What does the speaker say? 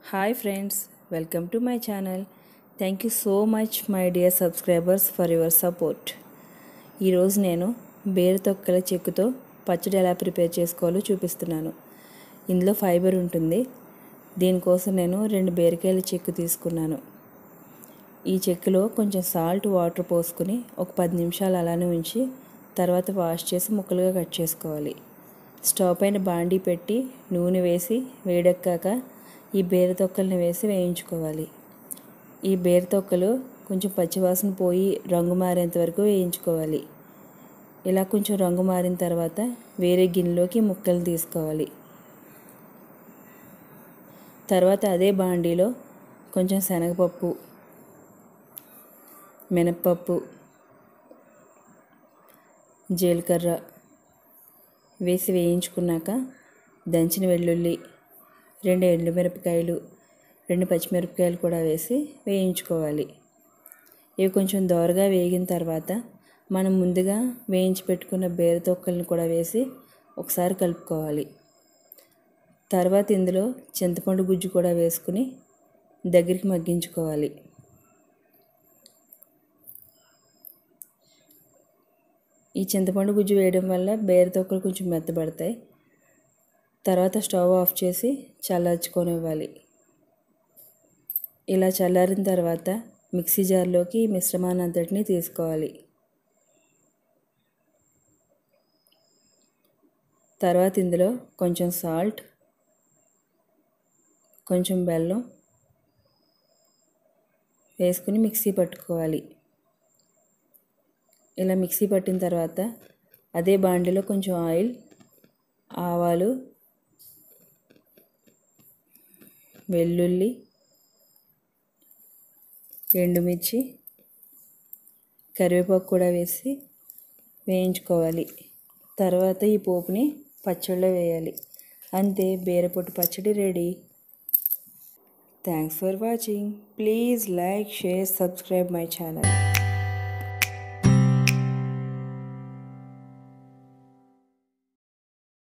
hi friends welcome to my channel thank you so much my dear subscribers for your support ఈరోజు నేను బేరు తొక్కల చెక్కుతో పచ్చడి ఎలా prepare చేసుకోవాలో చూపిస్తున్నాను ఇందులో ఫైబర్ ఉంటుంది దీనికోసం నేను రెండు బీరకాయల చెక్కు తీసుకున్నాను ఈ చెక్కులో కొంచెం సాల్ట్ వాటర్ పోసుకుని ఒక పది నిమిషాలు అలానే ఉంచి తర్వాత వాష్ చేసి ముక్కలుగా కట్ చేసుకోవాలి స్టవ్ పైన బాండీ పెట్టి నూనె వేసి వేడెక్కాక ఈ బేర తొక్కల్ని వేసి వేయించుకోవాలి ఈ బేర తొక్కలు కొంచెం పచ్చివాసన పోయి రంగు మారేంత వరకు వేయించుకోవాలి ఇలా కొంచెం రంగు మారిన తర్వాత వేరే గిన్నెలోకి ముక్కలు తీసుకోవాలి తర్వాత అదే బాండీలో కొంచెం శనగపప్పు మినప్పప్పు జీలకర్ర వేసి వేయించుకున్నాక దంచిన వెల్లుల్లి రెండు ఎండుమిరపకాయలు రెండు పచ్చిమిరపకాయలు కూడా వేసి వేయించుకోవాలి ఇవి కొంచెం దోరగా వేగిన తర్వాత మనం ముందుగా వేయించి పెట్టుకున్న బేర తొక్కల్ని కూడా వేసి ఒకసారి కలుపుకోవాలి తర్వాత ఇందులో చింతపండు గుజ్జు కూడా వేసుకుని దగ్గరికి మగ్గించుకోవాలి ఈ చింతపండు గుజ్జు వేయడం వల్ల బేర తొక్కలు కొంచెం మెత్తబడతాయి తర్వాత స్టవ్ ఆఫ్ చేసి చల్లార్చుకొని ఇవ్వాలి ఇలా చల్లారిన తర్వాత మిక్సీ జార్లోకి ఈ మిశ్రమాన్ని అంతటిని తీసుకోవాలి తర్వాత ఇందులో కొంచెం సాల్ట్ కొంచెం బెల్లం వేసుకుని మిక్సీ పట్టుకోవాలి ఇలా మిక్సీ పట్టిన తర్వాత అదే బాండిలో కొంచెం ఆయిల్ ఆవాలు వెల్లుల్లి ఎండుమిర్చి కరివేపాకు కూడా వేసి వేయించుకోవాలి తర్వాత ఈ పోపుని పచ్చడిలో వేయాలి అంతే బీరపొట్టు పచ్చడి ready thanks for watching please like share subscribe my channel